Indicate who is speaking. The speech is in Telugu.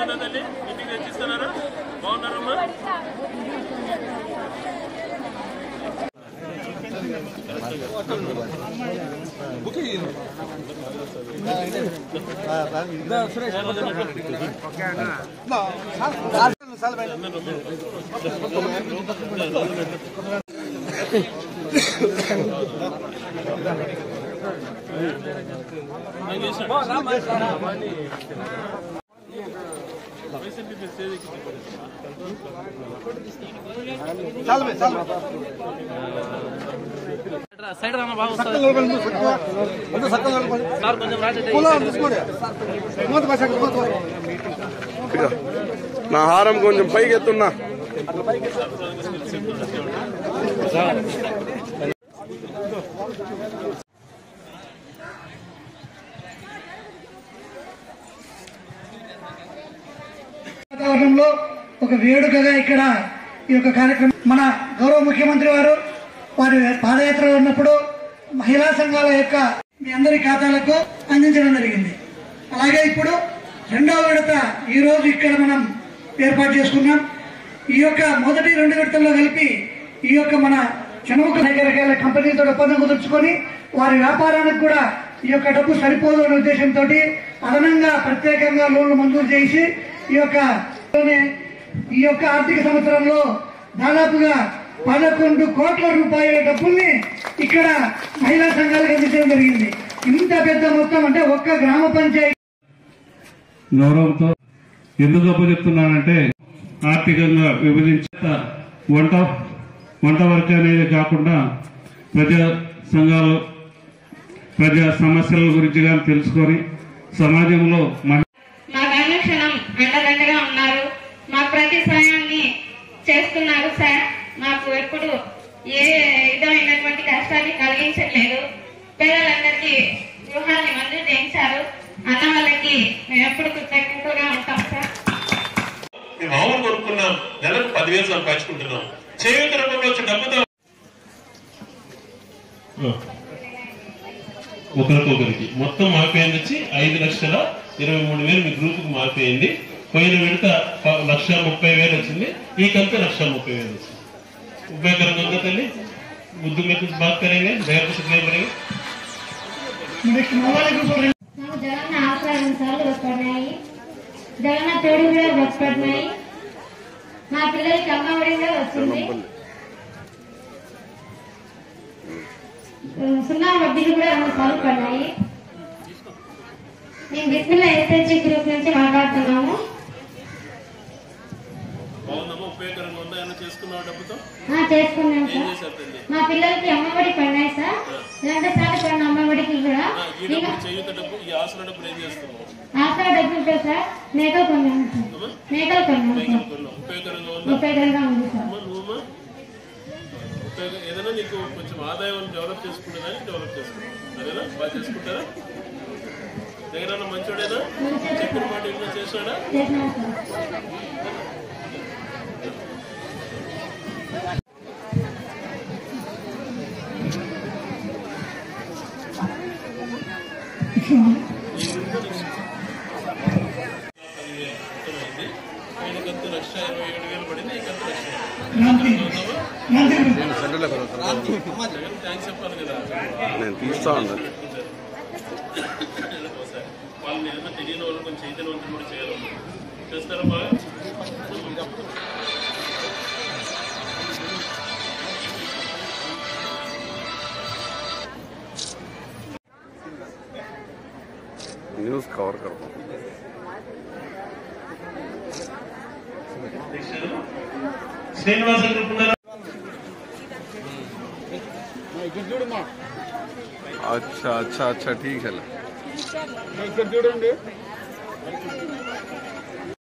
Speaker 1: బాగున్నా తల్లి ఇంటికి తెచ్చిస్తున్నారా బాగున్నారమ్మా నేను చేశాను. వైసీపీ మీరు స్టేజ్ ఎక్కించారు.
Speaker 2: సైడ్ రానా బాగా వస్తుంది సార్ కొంచెం రాజు
Speaker 3: నా హారం కొంచెం పైకి ఎత్తున్నా
Speaker 4: వాతావరణంలో ఒక వేడుకగా ఇక్కడ ఈ యొక్క కార్యక్రమం మన గౌరవ ముఖ్యమంత్రి వారు వారి పాదయాత్రలో ఉన్నప్పుడు మహిళా సంఘాల యొక్క మీ అందరి ఖాతాలకు అందించడం జరిగింది అలాగే ఇప్పుడు రెండవ విడత ఈ రోజు ఇక్కడ మనం ఏర్పాటు చేసుకున్నాం ఈ యొక్క మొదటి రెండు విడతల్లో కలిపి ఈ యొక్క మన చనుముఖ రకరకాల కంపెనీతో ఒప్పందం కుదుర్చుకొని వారి వ్యాపారానికి కూడా ఈ యొక్క డబ్బు సరిపోదు అనే ఉద్దేశంతో అదనంగా ప్రత్యేకంగా లోన్లు మంజూరు చేసి ఈ యొక్క ఈ యొక్క ఆర్థిక సంవత్సరంలో దాదాపుగా పదకొండు కోట్ల రూపాయల డబ్బుల్ని ఇక్కడ మహిళా సంఘాలకు అందించడం జరిగింది ఇంత పెద్ద మొత్తం అంటే ఒక్క గ్రామ పంచాయతీ
Speaker 5: గౌరవంతో ఎందుకు అప్పచెప్తున్నానంటే ఆర్థికంగా విభజించేత వంట వంట వర్క్ అనేది కాకుండా ప్రజా సంఘాలు ప్రజా సమస్యల గురించి కానీ తెలుసుకొని సమాజంలో మహి
Speaker 6: మాకు అనుక్షణం అండదండగా ఉన్నారు మా ప్రతి సాయాన్ని చేస్తున్నారు సార్ మాకు ఎప్పుడు ఏ విధమైనటువంటి కష్టాన్ని కలిగించట్లేదు పేదలందరికీ గృహాన్ని మంజూరు చేయించారు అన్న వాళ్ళకి మేము ఎప్పుడు కృతజ్ఞతగా ఉంటాం సార్
Speaker 1: మేము ఆవులు కొనుక్కున్నాం నెలకు పదివేలు సంపాదించుకుంటున్నాం చేయూత రూపంలో వచ్చే డబ్బుతో ఒకరికొకరికి మొత్తం మారిపోయింది వచ్చి ఐదు లక్షల ఇరవై మూడు వేలు మీ గ్రూప్ కు మారిపోయింది పోయిన విడత ప- లక్ష ముప్పై వేలు వచ్చింది ఈ కంపెనీ లక్ష ముప్పై వేలు వచ్చింది ఉపయోగకరంగా ఉందా తల్లి ముద్దు మీద బాత్ కరేంगे దేర్ कुछ नहीं करेंगे
Speaker 4: నెక్స్ట్ మొబైల్ గ్రూప్
Speaker 6: నాకు జగన్ ఆసరా రెండు సార్లు వస్తున్నాయి జగన్ తోడు కూడా వస్తున్నాయి మా పిల్లలకి అమ్మఒడి కూడా వస్తుంది సున్నా వడ్డీలు కూడా రెండు సార్లు పడినాయి మేము బిస్మిల్లా ఎస్హెచ్జి గ్రూప్ నుంచి మాట్లాడుతున్నాము
Speaker 1: బాగుందమ్మా ఉపయోగకరంగా ఉందా ఏమైనా చేసుకున్నావు డబ్బుతో
Speaker 6: ఆ, చేసుకున్నాం
Speaker 1: ఏం
Speaker 6: సార్
Speaker 1: చేశారు తల్లి
Speaker 6: మా పిల్లలకి అమ్మఒడి పడినాయి సార్ రెండు సార్లు పడిన అమ్మఒడికి కూడా
Speaker 1: ఆ, ఈ
Speaker 6: ఇక
Speaker 1: డబ్బు చేయూత డబ్బు ఈ ఆసన డబ్బులు ఏం చేస్తున్నావు
Speaker 6: ఆసరా డబ్బులతో సార్ మేకలు కొన్నాము సార్ మేకలు కొన్నాము సార్
Speaker 1: కొన్నావు. ఉపయోగకరంగా ఉందా
Speaker 6: ఉపయోగంగా ఉంది సార్
Speaker 1: అమ్మా నువ్వమ్మా ఉపయోగ- ఏదైనా నీకు కొంచెం ఆదాయం డెవలప్ చేసుకునేదాన్ని డెవలప్ చేసుకుంటాం అదేనా బాగా చేసుకుంటారా దగ్గర మంచోడేనా చెప్పిన మాట ఏమైనా చేశాడా
Speaker 6: చేసినాం సార్
Speaker 1: అర్థమైంది ఆయన కంతు లక్ష ఇరవై ఏడు వేలు పడింది ఈ కంతు లక్ష
Speaker 4: క్రాంతి క్రాంతి గ్రూప్
Speaker 1: జగన్ థ్యాంక్స్ చెప్పాలి కదా
Speaker 3: నేను తీస్తా ఉన్నాను
Speaker 1: ఒకసారి వాళ్ళని ఏదైనా తెలియని వాళ్ళు కొంచెం చైతన్యవంతులు కూడా చేయాలి చేస్తారా బాగా
Speaker 3: न्यूज कवर करो
Speaker 1: శ్రీనివాస గ్రూప్ ఉన్నారా
Speaker 3: अच्छा अच्छा अच्छा ठीक है
Speaker 7: ఇక్కడ చూడండి